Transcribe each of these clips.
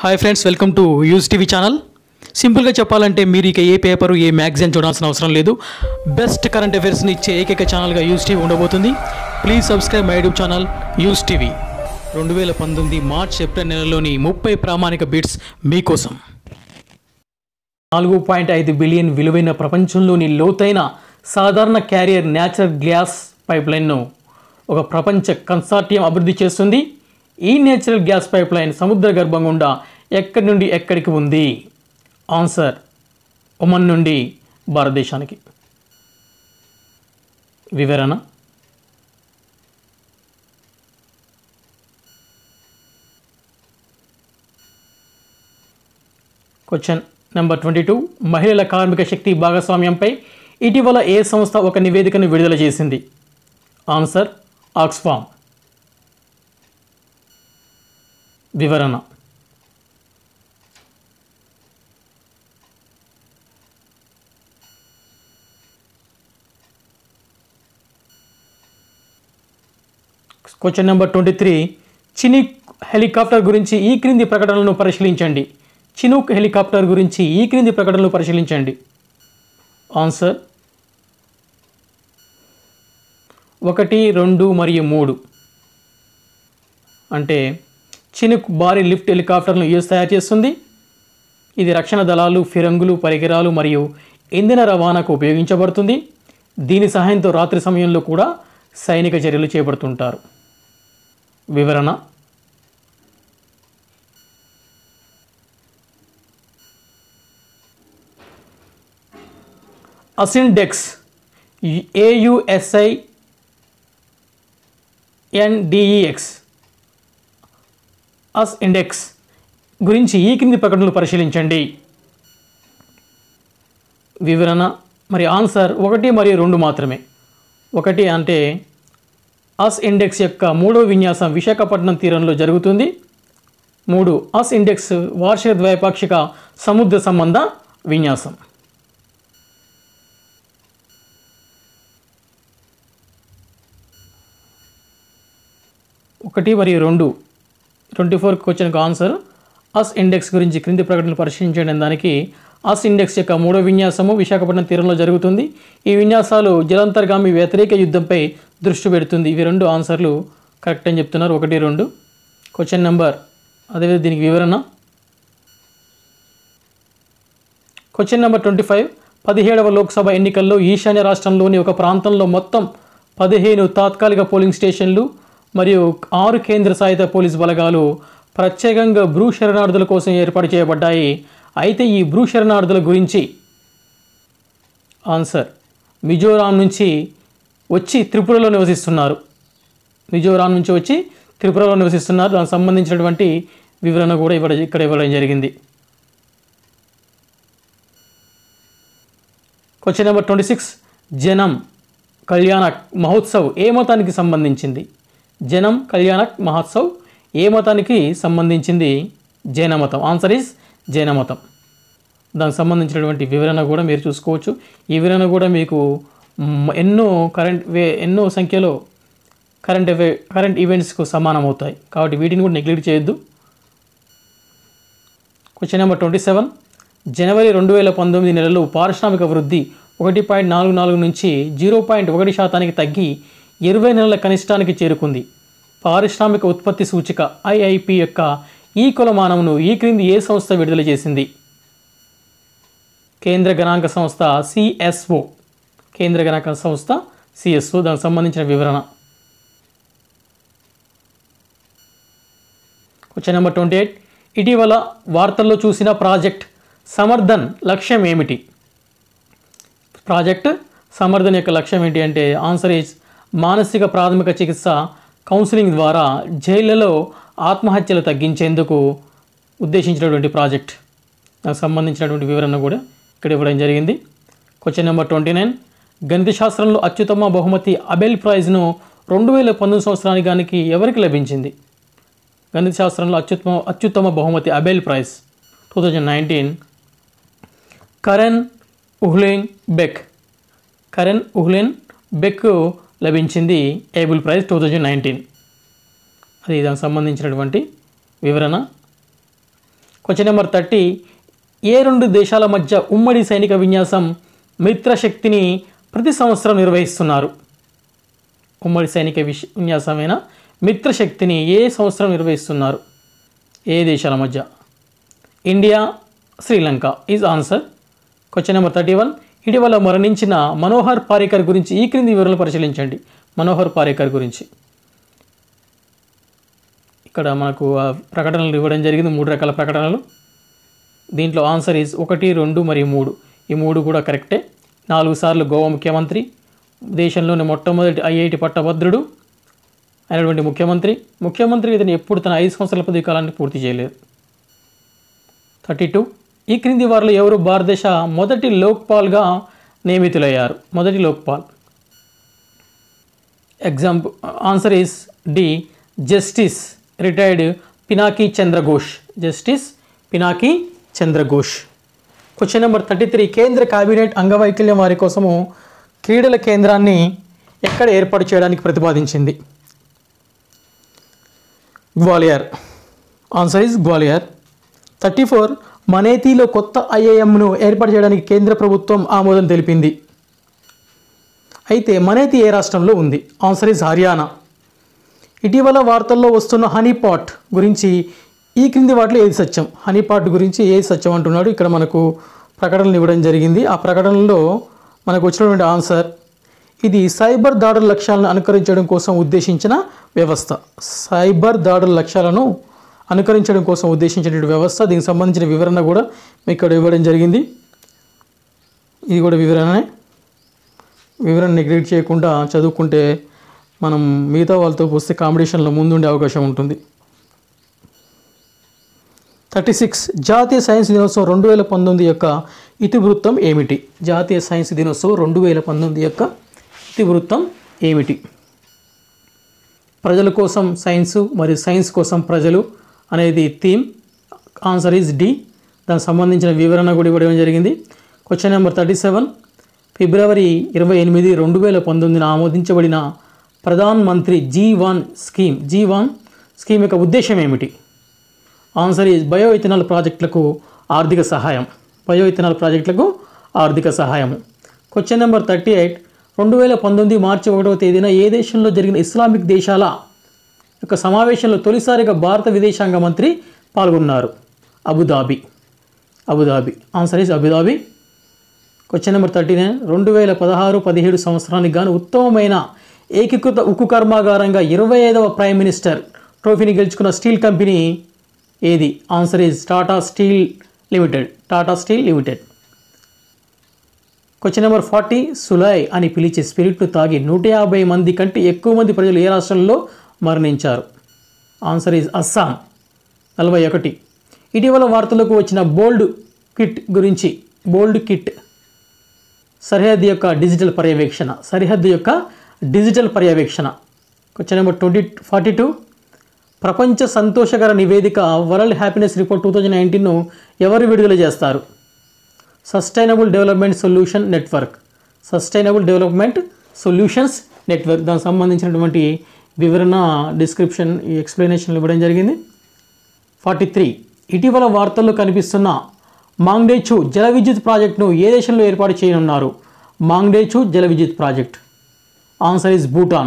hi friends welcome to use TV channel సింపుల్గా చెప్పాలంటే మీరు ఇక ఏ పేపరు ఏ మ్యాగజైన్ చూడాల్సిన అవసరం లేదు బెస్ట్ కరెంట్ అఫైర్స్ని ఇచ్చే ఏకైక ఛానల్గా యూజ్ టీవీ ఉండబోతుంది please subscribe my YouTube channel use TV రెండు వేల పంతొమ్మిది మార్చ్ ఏప్రిల్ నెలలోని ముప్పై ప్రామాణిక బిట్స్ మీకోసం నాలుగు పాయింట్ ఐదు బిలియన్ విలువైన ప్రపంచంలోని లోతైన సాధారణ క్యారియర్ న్యాచురల్ గ్యాస్ పైప్లైన్ను ఒక ప్రపంచ కన్సార్టియం అభివృద్ధి చేస్తుంది ఈ నేచురల్ గ్యాస్ పైప్లైన్ సముద్ర గర్భం గుండా ఎక్కడి నుండి ఎక్కడికి ఉంది ఆన్సర్ ఒమన్ నుండి భారతదేశానికి వివరణ క్వశ్చన్ నెంబర్ ట్వంటీ టూ మహిళల కార్మిక శక్తి భాగస్వామ్యంపై ఇటీవల ఏ సంస్థ ఒక నివేదికను విడుదల చేసింది ఆన్సర్ ఆక్స్ఫామ్ వివరణ question number twenty three Chinook helicopter గురించి ఈ క్రింది ప్రకటనలను పరిశీలించండి చినుక్ హెలికాప్టర్ గురించి ఈ క్రింది ప్రకటనలు పరిశీలించండి ఆన్సర్ ఒకటి రెండు మరియు మూడు అంటే చినుక్ భారీ లిఫ్ట్ హెలికాప్టర్ను యూఎస్ తయారు చేస్తుంది ఇది రక్షణ దళాలు ఫిరంగులు పరికరాలు మరియు ఇంధన రవాణాకు ఉపయోగించబడుతుంది దీని సహాయంతో రాత్రి సమయంలో కూడా సైనిక చర్యలు చేపడుతుంటారు వివరణ అసిండెక్స్ ఏయుఎస్ఐ ఎన్డిఈఎక్స్ అస్ ఇండెక్స్ గురించి ఈ కింది ప్రకటనలు పరిశీలించండి వివరణ మరి ఆన్సర్ ఒకటి మరియు రెండు మాత్రమే ఒకటి అంటే అస్ ఇండెక్స్ యొక్క మూడో విన్యాసం విశాఖపట్నం తీరంలో జరుగుతుంది మూడు అస్ ఇండెక్స్ వార్షిక ద్వైపాక్షిక సముద్ర సంబంధ విన్యాసం ఒకటి మరియు రెండు ట్వంటీ ఫోర్ క్వశ్చన్కి ఆన్సర్ అస్ ఇండెక్స్ గురించి క్రింది ప్రకటనలు పరిశీలించడం దానికి అస్ ఇండెక్స్ యొక్క మూడో విన్యాసము విశాఖపట్నం తీరంలో జరుగుతుంది ఈ విన్యాసాలు జలాంతర్గామి వ్యతిరేక యుద్ధంపై దృష్టి పెడుతుంది ఇవి రెండు ఆన్సర్లు కరెక్ట్ అని చెప్తున్నారు ఒకటి రెండు క్వశ్చన్ నెంబర్ అదేవిధంగా దీనికి వివరణ క్వశ్చన్ నెంబర్ ట్వంటీ ఫైవ్ పదిహేడవ లోక్సభ ఎన్నికల్లో ఈశాన్య రాష్ట్రంలోని ఒక ప్రాంతంలో మొత్తం పదిహేను తాత్కాలిక పోలింగ్ స్టేషన్లు మరియు ఆరు కేంద్ర సాయుధ పోలీస్ బలగాలు ప్రత్యేకంగా బ్రూ శరణార్థుల కోసం ఏర్పాటు చేయబడ్డాయి అయితే ఈ బ్రూ శరణార్థుల గురించి ఆన్సర్ మిజోరాం నుంచి వచ్చి త్రిపురలో నివసిస్తున్నారు మిజోరాం నుంచి వచ్చి త్రిపురలో నివసిస్తున్నారు దానికి సంబంధించినటువంటి వివరణ కూడా ఇవ్వడం ఇక్కడ ఇవ్వడం జరిగింది క్వశ్చన్ నెంబర్ ట్వంటీ సిక్స్ జనం కళ్యాణ మహోత్సవ్ ఏ మతానికి సంబంధించింది జనం కళ్యాణక్ మహోత్సవ్ ఏ మతానికి సంబంధించింది జైన మతం ఆన్సర్ ఈస్ జైన మతం దానికి సంబంధించినటువంటి వివరణ కూడా మీరు చూసుకోవచ్చు ఈ వివరణ కూడా మీకు మ్, ఎన్నో కరెంట్ వే ఎన్నో సంఖ్యలో కరెంట్ అవే కరెంట్ ఈవెంట్స్కు సమానం అవుతాయి కాబట్టి వీటిని కూడా నెగ్లెక్ట్ చేయొద్దు క్వశ్చన్ నెంబర్ ట్వంటీ సెవెన్ జనవరి రెండు వేల పంతొమ్మిది నెలలో పారిశ్రామిక వృద్ధి ఒకటి పాయింట్ నాలుగు నాలుగు నుంచి జీరో పాయింట్ ఒకటి శాతానికి తగ్గి ఇరవై నెలల కనిష్టానికి చేరుకుంది పారిశ్రామిక ఉత్పత్తి సూచిక ఐఐపి యొక్క ఈ కొలమానమును ఈ క్రింది ఏ సంస్థ విడుదల చేసింది కేంద్ర గణాంక సంస్థ సిఎస్ఓ కేంద్ర గణాంక సంస్థ సిఎస్ఓ దానికి సంబంధించిన వివరణ క్వశ్చన్ నెంబర్ ట్వంటీ ఎయిట్ ఇటీవల వార్తల్లో చూసిన ప్రాజెక్ట్ సమర్థన్ లక్ష్యం ఏమిటి ప్రాజెక్ట్ సమర్థన్ యొక్క లక్ష్యం ఏంటి అంటే ఆన్సర్ ఈజ్ మానసిక ప్రాథమిక చికిత్స కౌన్సిలింగ్ ద్వారా జైళ్లలో ఆత్మహత్యలు తగ్గించేందుకు ఉద్దేశించినటువంటి ప్రాజెక్ట్ దానికి సంబంధించినటువంటి వివరణ కూడా ఇక్కడ ఇవ్వడం జరిగింది క్వశ్చన్ నెంబర్ ట్వంటీ నైన్ గణిత శాస్త్రంలో అత్యుత్తమ బహుమతి అబెల్ ప్రైజ్ను రెండు వేల పంతొమ్మిది సంవత్సరానికి ఎవరికి లభించింది గణిత శాస్త్రంలో అత్యుత్తమ అత్యుత్తమ బహుమతి Abel prize two thousand nineteen Karen Uhlenbeck Karen Uhlenbeck లభించింది Abel prize two thousand nineteen అది దానికి సంబంధించినటువంటి వివరణ క్వశ్చన్ నెంబర్ థర్టీ ఏ రెండు దేశాల మధ్య ఉమ్మడి సైనిక విన్యాసం మిత్రశక్తిని ప్రతి సంవత్సరం నిర్వహిస్తున్నారు ఉమ్మడి సైనిక విష విన్యాసమైన మిత్రశక్తిని ఏ సంవత్సరం నిర్వహిస్తున్నారు ఏ దేశాల మధ్య India Sri Lanka is answer question number thirty one ఇటీవల మరణించిన మనోహర్ పారేకర్ గురించి ఈ క్రింది వివరాలు పరిశీలించండి మనోహర్ పారేకర్ గురించి ఇక్కడ మనకు ఆ ప్రకటనలు ఇవ్వడం జరిగింది మూడు రకాల ప్రకటనలు దీంట్లో ఆన్సర్ ఈజ్ ఒకటి రెండు మరియు మూడు ఈ మూడు కూడా కరెక్టే నాలుగు సార్లు గోవా ముఖ్యమంత్రి దేశంలోని మొట్టమొదటి ఐఐటి పట్టభద్రుడు అయినటువంటి ముఖ్యమంత్రి ముఖ్యమంత్రి ఇతను ఎప్పుడు తన ఐదు సంవత్సరాల పదవి కాలాన్ని పూర్తి చేయలేదు థర్టీ టూ ఈ క్రింది వారిలో ఎవరు భారతదేశ మొదటి లోక్పాల్గా నియమితులయ్యారు మొదటి Lokpal example answer is the justice retired Pinaki Chandra Ghosh justice Pinaki Chandra Ghosh question number thirty three కేంద్ర కేబినెట్ అంగవైకల్యం వారి కోసము క్రీడల కేంద్రాన్ని ఎక్కడ ఏర్పాటు చేయడానికి ప్రతిపాదించింది Gwalior answer is Gwalior thirty four మనేతీలో కొత్త ఐఏఎంను ఏర్పాటు చేయడానికి కేంద్ర ప్రభుత్వం ఆమోదం తెలిపింది అయితే మనేతి ఏ రాష్ట్రంలో ఉంది ఆన్సర్ ఇస్ హర్యానా ఇటీవల వార్తల్లో వస్తున్న హనీపాట్ గురించి ఈ క్రింది వాటిలో ఏది సత్యం హనీపాట్ గురించి ఏది సత్యం అంటున్నాడు ఇక్కడ మనకు ప్రకటనలు ఇవ్వడం జరిగింది ఆ ప్రకటనలో మనకు వచ్చినటువంటి ఆన్సర్ ఇది సైబర్ దాడుల లక్ష్యాలను అనుకరించడం కోసం ఉద్దేశించిన వ్యవస్థ సైబర్ దాడుల లక్ష్యాలను అనుకరించడం కోసం ఉద్దేశించినటువంటి వ్యవస్థ దీనికి సంబంధించిన వివరణ కూడా మీకు ఇక్కడ ఇవ్వడం జరిగింది ఇది కూడా వివరణనే వివరణ నెగ్లెక్ట్ చేయకుండా చదువుకుంటే మనం మిగతా వాళ్ళతో పోస్తే కాంపిటీషన్లో ముందుండే అవకాశం ఉంటుంది థర్టీ సిక్స్ జాతీయ సైన్స్ దినోత్సవం రెండు వేల పంతొమ్మిది యొక్క ఇతివృత్తం ఏమిటి జాతీయ సైన్స్ దినోత్సవం రెండు వేల పంతొమ్మిది యొక్క ఇతివృత్తం ఏమిటి ప్రజల కోసం సైన్స్ మరియు సైన్స్ కోసం ప్రజలు అనేది థీమ్ ఆన్సర్ ఈజ్ డి దానికి సంబంధించిన వివరణ కూడా ఇవ్వడం జరిగింది క్వశ్చన్ నెంబర్ థర్టీ సెవెన్ ఫిబ్రవరి ఇరవై ఎనిమిది రెండు వేల పంతొమ్మిదిన ఆమోదించబడిన Pradhan Mantri JIVAN scheme JIVAN scheme యొక్క ఉద్దేశం ఏమిటి ఆన్సర్ ఈజ్ బయో ఇథనాల్ ప్రాజెక్టులకు ఆర్థిక సహాయం బయో ఇథనాల్ ప్రాజెక్టులకు ఆర్థిక సహాయం క్వశ్చన్ నెంబర్ థర్టీ ఎయిట్ రెండు వేల పంతొమ్మిది మార్చి ఒకటవ తేదీన ఏ దేశంలో జరిగిన ఇస్లామిక్ దేశాల యొక్క సమావేశంలో తొలిసారిగా భారత విదేశాంగ మంత్రి పాల్గొన్నారు Abu Dhabi Abu Dhabi answer is Abu Dhabi question number thirty nine రెండు వేల పదహారు పదిహేడు సంవత్సరానికి గాను ఉత్తమమైన ఏకీకృత ఉక్కు కర్మాగారంగా ఇరవై ఐదవ ప్రైమ్ మినిస్టర్ ట్రోఫీని గెలుచుకున్న స్టీల్ కంపెనీ ఏది answer is Tata steel limited Tata steel limited question number forty సులాయ్ అని పిలిచే స్పిరిట్ను తాగి నూట యాభై మంది కంటే ఎక్కువ మంది ప్రజలు ఏ రాష్ట్రంలో మరణించారు ఆన్సర్ ఈజ్ అస్సాం నలభై ఒకటి ఇటీవల వార్తలకు వచ్చిన బోల్డ్ కిట్ గురించి బోల్డ్ కిట్ సరిహద్దు యొక్క డిజిటల్ పర్యవేక్షణ సరిహద్దు యొక్క డిజిటల్ పర్యవేక్షణ question number twenty forty two ప్రపంచ సంతోషకర నివేదిక world happiness report two thousand నైన్టీన్ను ఎవరు విడుదల చేస్తారు sustainable development solution network sustainable development solutions network దానికి సంబంధించినటువంటి వివరణ డిస్క్రిప్షన్ ఈ ఎక్స్ప్లెనేషన్ ఇవ్వడం జరిగింది ఫార్టీ త్రీ ఇటీవల వార్తల్లో కనిపిస్తున్న మాంగ్డేచు జల విద్యుత్ ప్రాజెక్టును ఏ దేశంలో ఏర్పాటు చేయనున్నారు మాంగ్డేచు జల విద్యుత్ project answer is Bhutan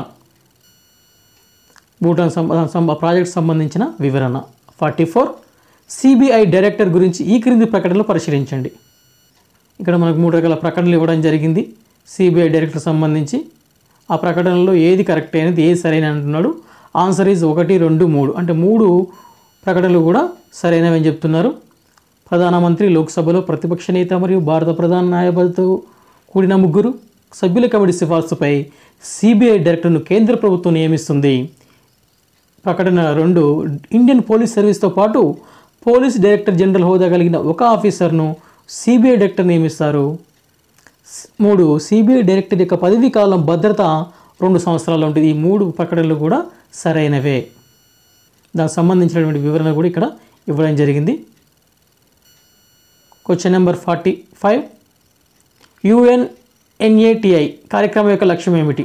Bhutan సంబ సంబ ప్రాజెక్ట్ సంబంధించిన వివరణ ఫార్టీ ఫోర్ సిబిఐ డైరెక్టర్ గురించి ఈ క్రింది ప్రకటనలు పరిశీలించండి ఇక్కడ మనకు మూడు రకాల ప్రకటనలు ఇవ్వడం జరిగింది సిబిఐ డైరెక్టర్ సంబంధించి ఆ ప్రకటనలో ఏది కరెక్ట్ అయినది ఏది సరైన అంటున్నాడు ఆన్సర్ ఈజ్ ఒకటి రెండు మూడు అంటే మూడు ప్రకటనలు కూడా సరైనవి అని చెప్తున్నారు ప్రధానమంత్రి లోక్సభలో ప్రతిపక్ష నేత మరియు భారత ప్రధాన న్యాయవాదితో కూడిన ముగ్గురు సభ్యుల కమిటీ సిఫార్సుపై సిబిఐ డైరెక్టర్ను కేంద్ర ప్రభుత్వం నియమిస్తుంది ప్రకటన రెండు ఇండియన్ పోలీస్ సర్వీస్తో పాటు పోలీస్ డైరెక్టర్ జనరల్ హోదా కలిగిన ఒక ఆఫీసర్ను సిబిఐ డైరెక్టర్ నియమిస్తారు స్- మూడు సిబిఐ డైరెక్టర్ యొక్క పదవీ కాలం భద్రత రెండు సంవత్సరాలు ఉంటుంది ఈ మూడు ప్రకటనలు కూడా సరైనవే దానికి సంబంధించినటువంటి వివరణ కూడా ఇక్కడ ఇవ్వడం జరిగింది question number forty five UNNATI కార్యక్రమం యొక్క లక్ష్యం ఏమిటి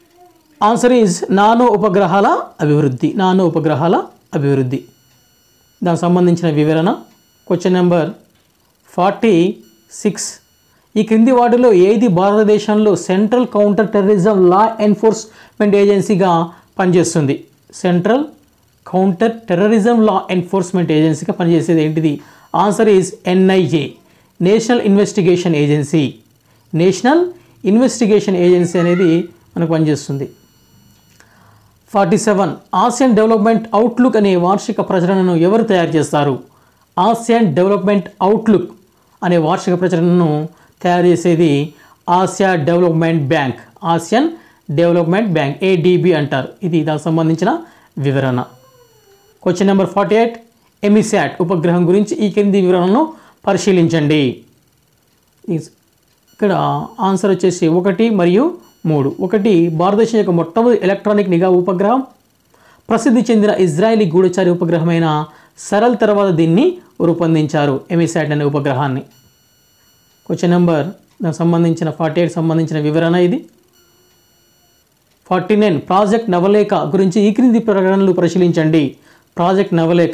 ఆన్సర్ ఈజ్ నానో ఉపగ్రహాల అభివృద్ధి నానో ఉపగ్రహాల అభివృద్ధి దానికి సంబంధించిన వివరణ క్వశ్చన్ నెంబర్ ఫార్టీ సిక్స్ ఈ క్రింది వాటిలో ఏది భారతదేశంలో central counter terrorism law enforcement ఏజెన్సీగా పనిచేస్తుంది central counter terrorism law enforcement ఏజెన్సీగా పనిచేసేది ఏంటిది answer is NIA national investigation agency national investigation agency అనేది మనకు పనిచేస్తుంది forty seven Asian development outlook అనే వార్షిక ప్రచురణను ఎవరు తయారు చేస్తారు ఆసియన్ డెవలప్మెంట్ అవుట్లుక్ అనే వార్షిక ప్రచురణను తయారు చేసేది Asia development bank Asian development bank ADB అంటారు ఇది దానికి సంబంధించిన వివరణ question number forty eight EMISAT ఉపగ్రహం గురించి ఈ క్రింది వివరణను పరిశీలించండి ఈ- ఇక్కడ ఆన్సర్ వచ్చేసి ఒకటి మరియు మూడు ఒకటి భారతదేశం యొక్క మొట్టమొదటి ఎలక్ట్రానిక్ నిఘా ఉపగ్రహం ప్రసిద్ధి చెందిన ఇజ్రాయలీ గూఢచారి ఉపగ్రహమైన సరల్ తర్వాత దీన్ని రూపొందించారు ఎమిసాట్ అనే ఉపగ్రహాన్ని క్వశ్చన్ నెంబర్ దానికి సంబంధించిన ఫార్టీ ఎయిట్ సంబంధించిన వివరణ ఇది ఫార్టీ నైన్ ప్రాజెక్ట్ నవలేఖ గురించి ఈ క్రింది ప్రకటనలు పరిశీలించండి ప్రాజెక్ట్ నవలేఖ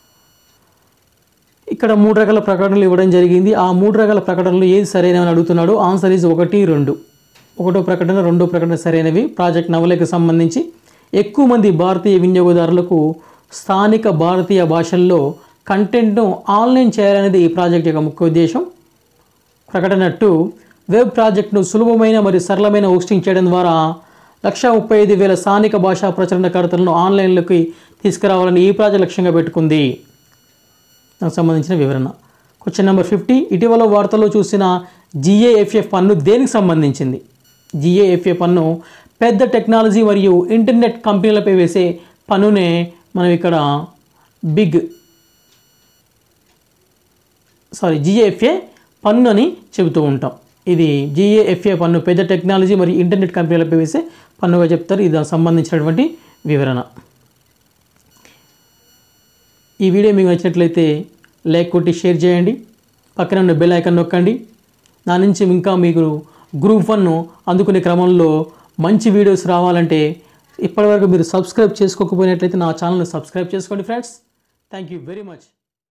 ఇక్కడ మూడు రకాల ప్రకటనలు ఇవ్వడం జరిగింది ఆ మూడు రకాల ప్రకటనలు ఏది సరైనవని అడుగుతున్నాడు ఆన్సర్ ఈజ్ ఒకటి రెండు ఒకటో ప్రకటన రెండో ప్రకటన సరైనవి ప్రాజెక్ట్ నవలేఖకు సంబంధించి ఎక్కువ మంది భారతీయ వినియోగదారులకు స్థానిక భారతీయ భాషల్లో కంటెంట్ను ఆన్లైన్ చేయాలనేది ఈ ప్రాజెక్ట్ యొక్క ముఖ్య ఉద్దేశం ప్రకటన టూ వెబ్ ప్రాజెక్ట్ను సులభమైన మరియు సరళమైన హోస్టింగ్ చేయడం ద్వారా లక్ష ముప్పై ఐదు వేల స్థానిక భాషా ప్రచురణకర్తలను ఆన్లైన్లోకి తీసుకురావాలని ఈ ప్రాజెక్ట్ లక్ష్యంగా పెట్టుకుంది దానికి సంబంధించిన వివరణ క్వశ్చన్ నెంబర్ ఫిఫ్టీ ఇటీవల వార్తల్లో చూసిన జిఏఎఫ్ఏ పన్ను దేనికి సంబంధించింది జిఏఎఫ్ఏ పన్ను పెద్ద టెక్నాలజీ మరియు ఇంటర్నెట్ కంపెనీలపై వేసే పన్నునే మనం ఇక్కడ బిగ్ సారీ జిఏఎఫ్ఏ పన్ను అని చెబుతూ ఉంటాం ఇది జిఏఎఫ్ఏ పన్ను పెద్ద టెక్నాలజీ మరియు ఇంటర్నెట్ కంపెనీలపై వేసే పన్నుగా చెప్తారు ఇది దానికి సంబంధించినటువంటి వివరణ ఈ వీడియో మీకు నచ్చినట్లయితే లైక్ కొట్టి షేర్ చేయండి పక్కన ఉన్న బెల్ ఐకాన్ నొక్కండి నా నుంచి ఇంకా మీకు గ్రూప్ వన్ను అందుకునే క్రమంలో మంచి వీడియోస్ రావాలంటే ఇప్పటివరకు మీరు సబ్స్క్రైబ్ చేసుకోకపోయినట్లయితే నా ఛానల్ని సబ్స్క్రైబ్ చేసుకోండి friends thank you very much